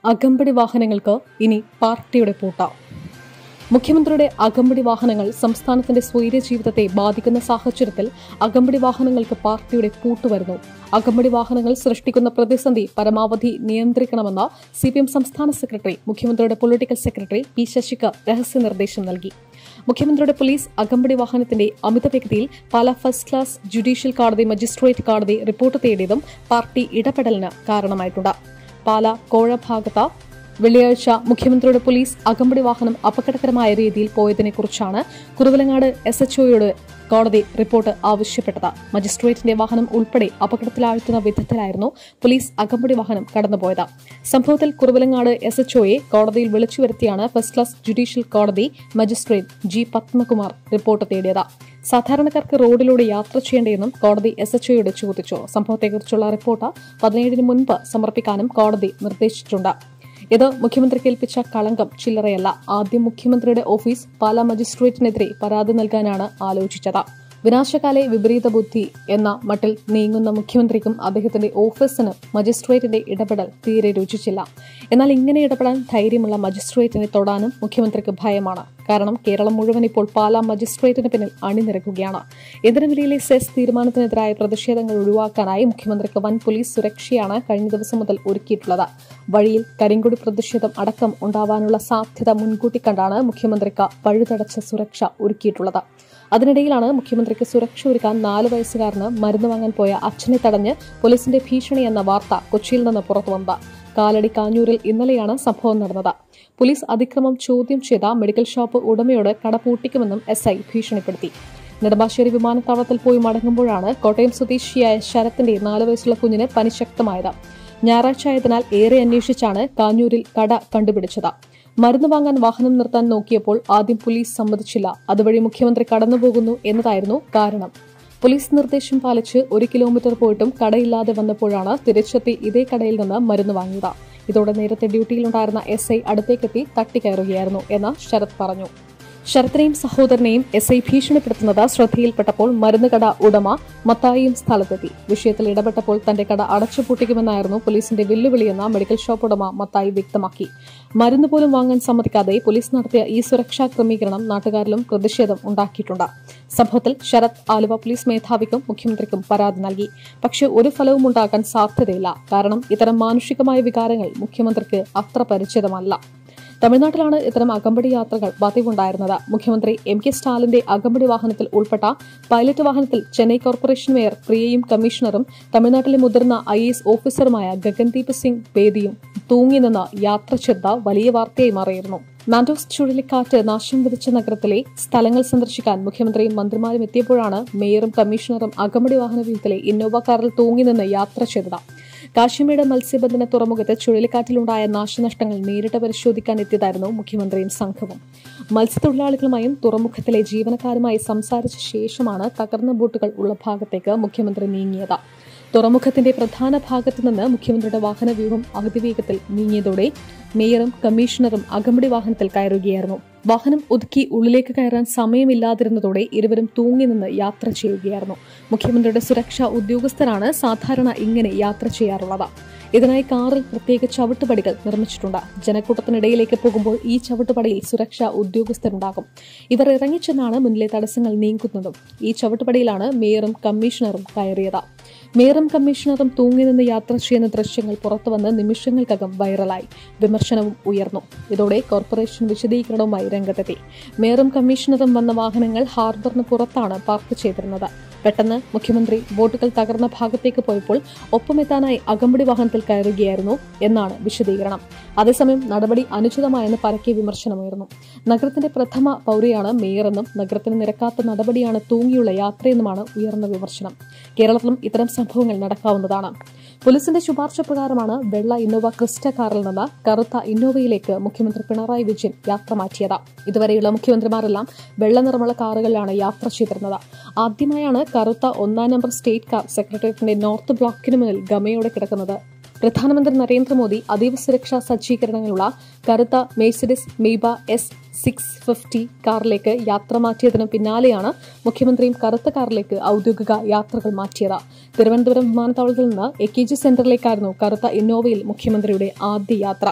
അകമ്പടി വാഹനങ്ങൾക്ക് ഇനി പാർട്ടിയുടെ പൂട്ട മുഖ്യമന്ത്രിയുടെ അകമ്പടി വാഹനങ്ങൾ സംസ്ഥാനത്തിന്റെ സ്വൈര്യ ജീവിതത്തെ ബാധിക്കുന്ന സാഹചര്യത്തിൽ അകമ്പടി വാഹനങ്ങൾക്ക് പാർട്ടിയുടെ പൂട്ടുവരുന്നു അകമ്പടി വാഹനങ്ങൾ സൃഷ്ടിക്കുന്ന പ്രതിസന്ധി പരമാവധി നിയന്ത്രിക്കണമെന്ന് സി പി എം സംസ്ഥാന സെക്രട്ടറി മുഖ്യമന്ത്രിയുടെ പൊളിറ്റിക്കൽ സെക്രട്ടറി പി ശശിക്ക് രഹസ്യ നിർദ്ദേശം നൽകി മുഖ്യമന്ത്രിയുടെ പോലീസ് അകമ്പടി വാഹനത്തിന്റെ അമിത വേഗതയിൽ പല ഫസ്റ്റ് ക്ലാസ് ജുഡീഷ്യൽ കോടതി മജിസ്ട്രേറ്റ് കോടതി റിപ്പോർട്ട് തേടിയതും പാർട്ടി ഇടപെടലിന് കാരണമായിട്ടുണ്ട് പാല കോഴ ഭാഗത്ത് വെള്ളിയാഴ്ച മുഖ്യമന്ത്രിയുടെ പോലീസ് അകമ്പടി വാഹനം അപകടകരമായ രീതിയിൽ പോയതിനെക്കുറിച്ചാണ് കുറുവലങ്ങാട് എസ് എച്ച്ഒയോട് കോടതി റിപ്പോർട്ട് ആവശ്യപ്പെട്ടത് മജിസ്ട്രേറ്റിന്റെ വാഹനം ഉൾപ്പെടെ അപകടത്തിലാഴ്ത്തുന്ന വിധത്തിലായിരുന്നു പോലീസ് അകമ്പടി വാഹനം കടന്നുപോയത് സംഭവത്തിൽ കുറുവലങ്ങാട് എസ് എച്ച്ഒയെ കോടതിയിൽ വിളിച്ചു വരുത്തിയാണ് ഫസ്റ്റ് ക്ലാസ് ജുഡീഷ്യൽ കോടതി മജിസ്ട്രേറ്റ് ജി പത്മകുമാർ റിപ്പോർട്ട് തേടിയത് സാധാരണക്കാർക്ക് റോഡിലൂടെ യാത്ര ചെയ്യേണ്ടതെന്നും കോടതി എസ് എച്ച്ഒയോട് ചോദിച്ചു സംഭവത്തെക്കുറിച്ചുള്ള റിപ്പോർട്ട് പതിനേഴിന് മുൻപ് സമർപ്പിക്കാനും കോടതി നിർദ്ദേശിച്ചിട്ടുണ്ട് ഇത് മുഖ്യമന്ത്രിക്ക് ഏൽപ്പിച്ച കളങ്കം ചില്ലറയല്ല ആദ്യം മുഖ്യമന്ത്രിയുടെ ഓഫീസ് പാലാ മജിസ്ട്രേറ്റിനെതിരെ പരാതി നൽകാനാണ് ആലോചിച്ചത് വിനാശകാലെ വിപരീത ബുദ്ധി എന്ന മട്ടിൽ നീങ്ങുന്ന മുഖ്യമന്ത്രിക്കും അദ്ദേഹത്തിന്റെ ഓഫീസിനും മജിസ്ട്രേറ്റിന്റെ ഇടപെടൽ തീരെ രുചിച്ചില്ല എന്നാൽ ഇങ്ങനെ ഇടപെടാൻ ധൈര്യമുള്ള മജിസ്ട്രേറ്റിനെ തൊടാനും മുഖ്യമന്ത്രിക്ക് ഭയമാണ് കാരണം കേരളം മുഴുവൻ ഇപ്പോൾ പാലാ മജിസ്ട്രേറ്റിന് പിന്നിൽ അണിനിരക്കുകയാണ് ഇന്ധനവിലയിലെ സെസ് തീരുമാനത്തിനെതിരായ പ്രതിഷേധങ്ങൾ ഒഴിവാക്കാനായി മുഖ്യമന്ത്രിക്ക് വൻ പോലീസ് സുരക്ഷയാണ് കഴിഞ്ഞ ദിവസം മുതൽ ഒരുക്കിയിട്ടുള്ളത് വഴിയിൽ കരിങ്കൊടി പ്രതിഷേധം അടക്കം ഉണ്ടാവാനുള്ള സാധ്യത മുൻകൂട്ടി കണ്ടാണ് മുഖ്യമന്ത്രിക്ക് പഴുതടച്ച സുരക്ഷ ഒരുക്കിയിട്ടുള്ളത് അതിനിടയിലാണ് മുഖ്യമന്ത്രിക്ക് സുരക്ഷ ഒരുക്കാൻ നാല് വയസ്സുകാരന് മരുന്ന് വാങ്ങാൻ പോയ അച്ഛനെ തടഞ്ഞ് പോലീസിന്റെ ഭീഷണി എന്ന വാർത്ത കൊച്ചിയിൽ നിന്ന് പുറത്തുവന്നത് കാലടി കാഞ്ഞൂരിൽ ഇന്നലെയാണ് സംഭവം നടന്നത് പോലീസ് അതിക്രമം ചോദ്യം ചെയ്ത മെഡിക്കൽ ഷോപ്പ് ഉടമയോട് കട പൂട്ടിക്കുമെന്നും എസ് ഐ ഭീഷണിപ്പെടുത്തി നെടുമ്പാശ്ശേരി വിമാനത്താവളത്തിൽ പോയി മടങ്ങുമ്പോഴാണ് കോട്ടയം സ്വദേശിയായ ശരത്തിന്റെ നാല് വയസ്സുള്ള കുഞ്ഞിന് പനി ശക്തമായത് ഞായറാഴ്ച ആയതിനാൽ ഏറെ അന്വേഷിച്ചാണ് കാഞ്ഞൂരിൽ കട കണ്ടുപിടിച്ചത് മരുന്ന് വാങ്ങാൻ വാഹനം നിർത്താൻ നോക്കിയപ്പോൾ ആദ്യം പോലീസ് സമ്മതിച്ചില്ല അതുവഴി മുഖ്യമന്ത്രി കടന്നുപോകുന്നു എന്നതായിരുന്നു കാരണം പോലീസ് നിർദ്ദേശം പാലിച്ച് ഒരു കിലോമീറ്റർ പോയിട്ടും കടയില്ലാതെ വന്നപ്പോഴാണ് തിരിച്ചെത്തി ഇതേ കടയിൽ നിന്ന് മരുന്ന് വാങ്ങിയത് ഇതോടെ നേരത്തെ ഡ്യൂട്ടിയിലുണ്ടായിരുന്ന എസ് ഐ അടുത്തേക്കെത്തി തട്ടിക്കയറുകയായിരുന്നു എന്ന് ശരത് പറഞ്ഞു ശരത്തിനെയും സഹോദരനെയും എസ് ഐ ഭീഷണിപ്പെടുത്തുന്നത് ശ്രദ്ധയിൽപ്പെട്ടപ്പോൾ മരുന്ന് കട ഉടമ മത്തായിയും സ്ഥലത്തെത്തി വിഷയത്തിൽ ഇടപെട്ടപ്പോൾ തന്റെ കട അടച്ചുപൂട്ടിക്കുമെന്നായിരുന്നു പോലീസിന്റെ വെല്ലുവിളിയെന്ന് മെഡിക്കൽ ഷോപ്പ് ഉടമ മത്തായി വ്യക്തമാക്കി മരുന്ന് പോലും വാങ്ങാൻ സമ്മതിക്കാതെ പോലീസ് നടത്തിയ ഈ സുരക്ഷാ ക്രമീകരണം നാട്ടുകാരിലും പ്രതിഷേധം ഉണ്ടാക്കിയിട്ടുണ്ട് സംഭവത്തിൽ ശരത് ആലുവ പോലീസ് മേധാവിക്കും മുഖ്യമന്ത്രിക്കും പരാതി നൽകി പക്ഷേ ഒരു ഫലവും ഉണ്ടാക്കാൻ സാധ്യതയില്ല കാരണം ഇത്തരം മാനുഷികമായ വികാരങ്ങൾ മുഖ്യമന്ത്രിക്ക് അത്ര പരിചിതമല്ല തമിഴ്നാട്ടിലാണ് ഇത്തരം അകമ്പടി യാത്രകൾ പതിവുണ്ടായിരുന്നത് മുഖ്യമന്ത്രി എം കെ സ്റ്റാലിന്റെ അകമ്പടി വാഹനത്തിൽ ഉൾപ്പെട്ട പൈലറ്റ് വാഹനത്തിൽ ചെന്നൈ കോർപ്പറേഷൻ മേയർ പ്രിയയും കമ്മീഷണറും തമിഴ്നാട്ടിലെ മുതിർന്ന ഐ എസ് ഓഫീസറുമായ ഗഗൻദീപ് സിംഗ് ബേദിയും തൂങ്ങി നിന്ന് യാത്ര ചെയ്ത വലിയ വാർത്തയായി മാറിയിരുന്നു മാൻഡോസ് ചുഴലിക്കാറ്റ് നാശം വിധിച്ച നഗരത്തിലെ സ്ഥലങ്ങൾ സന്ദർശിക്കാൻ മുഖ്യമന്ത്രിയും മന്ത്രിമാരും എത്തിയപ്പോഴാണ് മേയറും കമ്മീഷണറും അകമ്പടി വാഹന വ്യൂഹത്തിലെ ഇന്നോവ കാറിൽ തൂങ്ങി നിന്ന് യാത്ര ചെയ്തത് കാശ്മീട് മത്സ്യബന്ധന തുറമുഖത്ത് ചുഴലിക്കാറ്റിലുണ്ടായ നാശനഷ്ടങ്ങൾ നേരിട്ട് പരിശോധിക്കാൻ എത്തിയതായിരുന്നു മുഖ്യമന്ത്രിയും സംഘവും മത്സ്യത്തൊഴിലാളികളുമായും തുറമുഖത്തിലെ ജീവനക്കാരുമായി സംസാരിച്ച ശേഷമാണ് തകർന്ന ബോട്ടുകൾ ഉള്ള ഭാഗത്തേക്ക് മുഖ്യമന്ത്രി നീങ്ങിയത് തുറമുഖത്തിന്റെ പ്രധാന ഭാഗത്തു നിന്ന് മുഖ്യമന്ത്രിയുടെ വാഹനവ്യൂഹം അതിവേഗത്തിൽ നീങ്ങിയതോടെ മേയറും കമ്മീഷണറും അകമ്പടി വാഹനത്തിൽ കയറുകയായിരുന്നു വാഹനം ഒതുക്കി ഉള്ളിലേക്ക് കയറാൻ സമയമില്ലാതിരുന്നതോടെ ഇരുവരും തൂങ്ങി നിന്ന് യാത്ര ചെയ്യുകയായിരുന്നു മുഖ്യമന്ത്രിയുടെ സുരക്ഷാ ഉദ്യോഗസ്ഥരാണ് സാധാരണ ഇങ്ങനെ യാത്ര ചെയ്യാറുള്ളത് ഇതിനായി കാറിൽ പ്രത്യേക ചവിട്ടുപടികൾ നിർമ്മിച്ചിട്ടുണ്ട് ജനക്കൂട്ടത്തിനിടയിലേക്ക് പോകുമ്പോൾ ഈ ചവിട്ടുപടിയിൽ സുരക്ഷാ ഉദ്യോഗസ്ഥരുണ്ടാകും ഇവർ ഇറങ്ങിച്ചെന്നാണ് മുന്നിലെ തടസ്സങ്ങൾ നീങ്ങുന്നതും ഈ ചവിട്ടുപടിയിലാണ് മേയറും കമ്മീഷണറും കയറിയത് മേയറും കമ്മീഷണറും തൂങ്ങി നിന്ന് യാത്ര ചെയ്യുന്ന ദൃശ്യങ്ങൾ പുറത്തുവന്ന് നിമിഷങ്ങൾക്കകം വൈറലായി വിമർശനവും ഉയർന്നു ഇതോടെ കോർപ്പറേഷൻ വിശദീകരണവുമായി രംഗത്തെത്തി മേയറും കമ്മീഷണറും വന്ന വാഹനങ്ങൾ ഹാർബറിന് പുറത്താണ് പാർക്ക് ചെയ്തിരുന്നത് പെട്ടെന്ന് മുഖ്യമന്ത്രി ബോട്ടുകൾ തകർന്ന ഭാഗത്തേക്ക് പോയപ്പോൾ ഒപ്പമെത്താനായി അകമ്പടി വാഹനത്തിൽ കയറുകയായിരുന്നു എന്നാണ് വിശദീകരണം അതേസമയം നടപടി അനുചിതമായെന്ന് പരക്കെ വിമർശനമുയർന്നു നഗരത്തിന്റെ പ്രഥമ പൗരയാണ് മേയറെന്നും നഗരത്തിന് നിരക്കാത്ത നടപടിയാണ് തൂങ്ങിയുള്ള യാത്രയെന്നുമാണ് ഉയർന്ന വിമർശനം കേരളത്തിലും ഇത്തരം സംഭവങ്ങൾ നടക്കാവുന്നതാണ് പോലീസിന്റെ ശുപാർശ പ്രകാരമാണ് വെള്ള ഇന്നോവ ക്രിസ്റ്റ കാറിൽ നിന്ന് കറുത്ത ഇന്നോവയിലേക്ക് മുഖ്യമന്ത്രി പിണറായി വിജയൻ യാത്ര മാറ്റിയത് ഇതുവരെയുള്ള മുഖ്യമന്ത്രിമാരെല്ലാം വെള്ള നിറമുള്ള കാറുകളിലാണ് യാത്ര ചെയ്തിരുന്നത് ആദ്യമായാണ് കറുത്ത ഒന്നാം നമ്പർ സ്റ്റേറ്റ് കാർ സെക്രട്ടേറിയറ്റിന്റെ നോർത്ത് ബ്ലോക്കിന് മുന്നിൽ ഗമയോടെ കിടക്കുന്നത് പ്രധാനമന്ത്രി നരേന്ദ്രമോദി അതീവ സുരക്ഷാ സജ്ജീകരണങ്ങളുള്ള കറുത്ത Mercedes Maybach S six fifty കാറിലേക്ക് യാത്ര മാറ്റിയതിനു പിന്നാലെയാണ് മുഖ്യമന്ത്രിയും കറുത്ത കാറിലേക്ക് ഔദ്യോഗിക യാത്രകൾ മാറ്റിയത് തിരുവനന്തപുരം വിമാനത്താവളത്തിൽ നിന്ന് എ കെ ജി സെന്ററിലേക്കായിരുന്നു കറുത്ത ഇന്നോവയിൽ മുഖ്യമന്ത്രിയുടെ ആദ്യ യാത്ര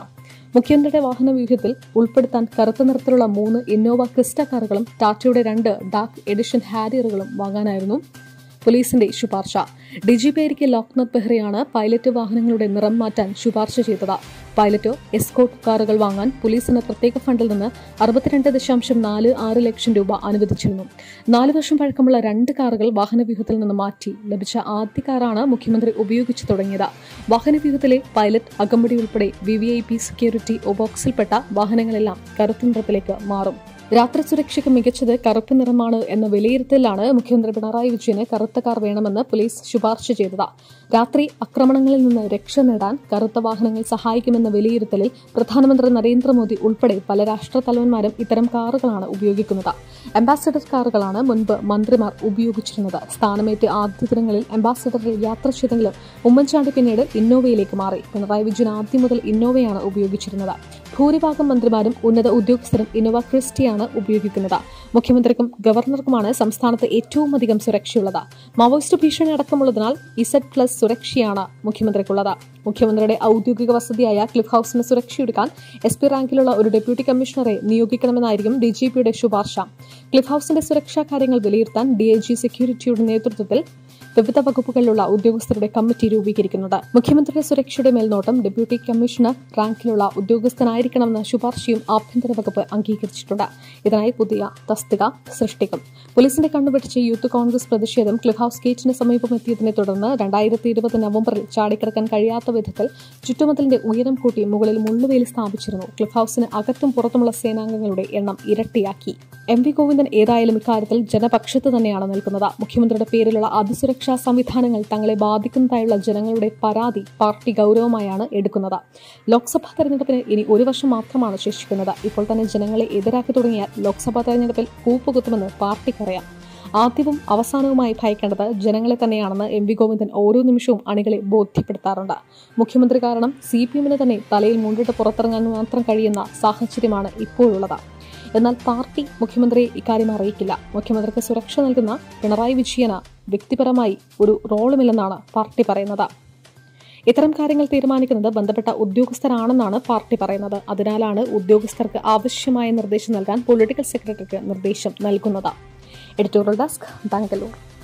മുഖ്യമന്ത്രിയുടെ വാഹന വ്യൂഹത്തിൽ ഉൾപ്പെടുത്താൻ കറുത്ത നിറത്തിലുള്ള മൂന്ന് ഇന്നോവ ക്രിസ്റ്റ കാറുകളും ടാറ്റയുടെ രണ്ട് ഡാർക്ക് എഡിഷൻ ഹാരിയറുകളും വാങ്ങാനായിരുന്നു പോലീസിന്റെ ശുപാർശ ഡിജിപിയായിരിക്കെ ലോക്നാഥ് ബെഹ്റയാണ് പൈലറ്റ് വാഹനങ്ങളുടെ നിറം മാറ്റാൻ ശുപാർശ ചെയ്തത് പൈലറ്റോ എസ്കോട്ട് കാറുകൾ വാങ്ങാൻ പോലീസിന് പ്രത്യേക ഫണ്ടിൽ നിന്ന് അറുപത്തിരണ്ട് ദശാംശം നാല് ആറ് ലക്ഷം രൂപ അനുവദിച്ചിരുന്നു നാല് വർഷം പഴക്കമുള്ള രണ്ട് കാറുകൾ വാഹനവ്യൂഹത്തിൽ നിന്ന് മാറ്റി ലഭിച്ച ആദ്യ കാറാണ് മുഖ്യമന്ത്രി ഉപയോഗിച്ചു തുടങ്ങിയത് വാഹനവ്യൂഹത്തിലെ പൈലറ്റ് അകമ്പടി ഉൾപ്പെടെ V V I P security ബോക്സിൽപ്പെട്ട വാഹനങ്ങളെല്ലാം കറുത്ത നിറത്തിലേക്ക് മാറും രാത്രി സുരക്ഷയ്ക്ക് മികച്ചത് കറുപ്പ് നിറമാണ് എന്ന വിലയിരുത്തലാണ് മുഖ്യമന്ത്രി പിണറായി വിജയന് കറുത്ത കാർ വേണമെന്ന് പോലീസ് ശുപാർശ ചെയ്തത് രാത്രി ആക്രമണങ്ങളിൽ നിന്ന് രക്ഷ നേടാൻ കറുത്ത വാഹനങ്ങൾ സഹായിക്കുമെന്ന വിലയിരുത്തലിൽ പ്രധാനമന്ത്രി നരേന്ദ്രമോദി ഉൾപ്പെടെ പല രാഷ്ട്ര തലവന്മാരും ഇത്തരം കാറുകളാണ് ഉപയോഗിക്കുന്നത് അംബാസഡർ കാറുകളാണ് മുൻപ് മന്ത്രിമാർ ഉപയോഗിച്ചിരുന്നത് സ്ഥാനമേറ്റ ആദ്യ ദിനങ്ങളിൽ അംബാസഡറിൽ യാത്ര ചെയ്തെങ്കിലും ഉമ്മൻചാണ്ടി പിന്നീട് ഇന്നോവയിലേക്ക് മാറി പിണറായി വിജയൻ ആദ്യം മുതൽ ഇന്നോവയാണ് ഉപയോഗിച്ചിരുന്നത് ഭൂരിഭാഗം മന്ത്രിമാരും ഉന്നത ഉദ്യോഗസ്ഥരും ഇന്നോവ ക്രിസ്റ്റിയാണ് ഉപയോഗിക്കുന്നത് മുഖ്യമന്ത്രിക്കും ഗവർണർക്കുമാണ് സംസ്ഥാനത്ത് ഏറ്റവും അധികം സുരക്ഷയുള്ളത് മാവോയിസ്റ്റ് ഭീഷണി അടക്കമുള്ളതിനാൽ ഇസഡ് പ്ലസ് സുരക്ഷയാണ് മുഖ്യമന്ത്രിക്കുള്ളത് മുഖ്യമന്ത്രിയുടെ ഔദ്യോഗിക വസതിയായ ക്ലിഫ് ഹൌസിന് സുരക്ഷയൊടുക്കാൻ എസ് പി റാങ്കിലുള്ള ഒരു ഡെപ്യൂട്ടി കമ്മീഷണറെ നിയോഗിക്കണമെന്നായിരിക്കും ഡിജിപിയുടെ ശുപാർശ ക്ലിഫ് ഹൌസിന്റെ സുരക്ഷാ കാര്യങ്ങൾ വിലയിരുത്താൻ ഡിഐജി സെക്യൂരിറ്റിയുടെ നേതൃത്വത്തിൽ വിവിധ വകുപ്പുകളിലുള്ള ഉദ്യോഗസ്ഥരുടെ കമ്മിറ്റി രൂപീകരിക്കുന്നുണ്ട് മുഖ്യമന്ത്രിയുടെ സുരക്ഷയുടെ മേൽനോട്ടം ഡെപ്യൂട്ടി കമ്മീഷണർ റാങ്കിലുള്ള ഉദ്യോഗസ്ഥനായിരിക്കണമെന്ന ശുപാർശയും ആഭ്യന്തര വകുപ്പ് അംഗീകരിച്ചിട്ടുണ്ട് ഇതിനായി പുതിയ തസ്തിക സൃഷ്ടിക്കും പോലീസിന്റെ കണ്ണുവെട്ടിച്ച് യൂത്ത് കോൺഗ്രസ് പ്രതിഷേധം ക്ലിഫ് ഹൌസ് ഗേറ്റിന് സമീപം എത്തിയതിനെ തുടർന്ന് രണ്ടായിരത്തി ഇരുപത് നവംബറിൽ ചാടിക്കിടക്കാൻ കഴിയാത്ത വിധത്തിൽ ചുറ്റുമതിലിന്റെ ഉയരം കൂട്ടി മുകളിൽ മുള്ളുവേലി സ്ഥാപിച്ചിരുന്നു ക്ലിഫ് ഹൌസിന് അകത്തും പുറത്തുമുള്ള സേനാംഗങ്ങളുടെ എണ്ണം ഇരട്ടിയാക്കി എം വി ഗോവിന്ദൻ ഏതായാലും ഇക്കാര്യത്തിൽ ജനപക്ഷത്ത് തന്നെയാണ് നിൽക്കുന്നത് മുഖ്യമന്ത്രിയുടെ പേരിലുള്ള അതിസുരക്ഷാ സംവിധാനങ്ങൾ തങ്ങളെ ബാധിക്കുന്നതായുള്ള ജനങ്ങളുടെ പരാതി പാർട്ടി ഗൌരവമായാണ് എടുക്കുന്നത് ലോക്സഭാ തെരഞ്ഞെടുപ്പിന് ഇനി ഒരു വർഷം മാത്രമാണ് ശേഷിക്കുന്നത് ഇപ്പോൾ തന്നെ ജനങ്ങളെ എതിരാക്കി തുടങ്ങിയാൽ ലോക്സഭാ തെരഞ്ഞെടുപ്പിൽ കൂപ്പുകുത്തുമെന്ന് പാർട്ടിക്കറിയാം ആദ്യവും അവസാനവുമായി ഭയക്കേണ്ടത് ജനങ്ങളെ തന്നെയാണെന്ന് എം വി ഗോവിന്ദൻ ഓരോ നിമിഷവും അണികളെ ബോധ്യപ്പെടുത്താറുണ്ട് മുഖ്യമന്ത്രി കാരണം സി പി എമ്മിന് തന്നെ തലയിൽ മുണ്ടിട്ട് പുറത്തിറങ്ങാൻ മാത്രം കഴിയുന്ന സാഹചര്യമാണ് ഇപ്പോഴുള്ളത് എന്നാൽ പാർട്ടി മുഖ്യമന്ത്രിയെ ഇക്കാര്യം അറിയിക്കില്ല മുഖ്യമന്ത്രിക്ക് സുരക്ഷ നൽകുന്ന പിണറായി വിജയന് വ്യക്തിപരമായി ഒരു റോളുമില്ലെന്നാണ് പാർട്ടി പറയുന്നത് ഇത്തരം കാര്യങ്ങൾ തീരുമാനിക്കുന്നത് ബന്ധപ്പെട്ട ഉദ്യോഗസ്ഥരാണെന്നാണ് പാർട്ടി പറയുന്നത് അതിനാലാണ് ഉദ്യോഗസ്ഥർക്ക് ആവശ്യമായ നിർദ്ദേശം നൽകാൻ പൊളിറ്റിക്കൽ സെക്രട്ടറിക്ക് നിർദ്ദേശം നൽകുന്നത് എഡിറ്റോറിയൽ ഡെസ്ക് ബാംഗ്ലൂർ